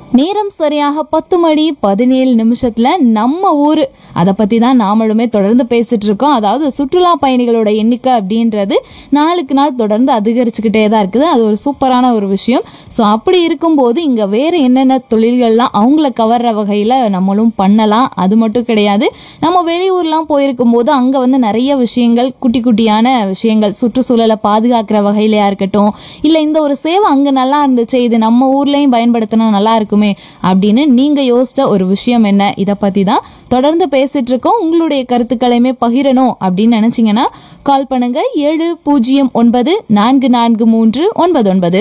நேரம் சரியாக பத்து மணி பதினேழு நிமிஷத்துல நம்ம ஊர் அதை பத்தி தான் நாமளுமே தொடர்ந்து பேசிட்டு இருக்கோம் அதாவது சுற்றுலா பயணிகளோட எண்ணிக்கை அப்படின்றது நாளுக்கு நாள் தொடர்ந்து அதிகரிச்சுக்கிட்டே தான் இருக்குது அது ஒரு சூப்பரான ஒரு விஷயம் ஸோ அப்படி இருக்கும்போது இங்க வேற என்னென்ன தொழில்கள்லாம் அவங்கள கவர்ற வகையில நம்மளும் பண்ணலாம் அது மட்டும் கிடையாது நம்ம வெளியூர்லாம் போயிருக்கும் போது அங்க வந்து நிறைய விஷயங்கள் குட்டி குட்டியான விஷயங்கள் சுற்றுச்சூழலை பாதுகாக்கிற வகையிலையா இருக்கட்டும் இல்ல இந்த ஒரு சேவை அங்க நல்லா இருந்துச்சு இது நம்ம ஊர்லயும் பயன்படுத்தினா நல்லா இருக்குமே அப்படின்னு நீங்க யோசிச்ச ஒரு விஷயம் என்ன இதை பத்தி தான் தொடர்ந்து பேசிட்டு இருக்கோம் உங்களுடைய கருத்துக்களையுமே பகிரணும் அப்படின்னு நினைச்சீங்கன்னா கால் பண்ணுங்க ஏழு பூஜ்ஜியம் ஒன்பது நான்கு நான்கு மூன்று ஒன்பது ஒன்பது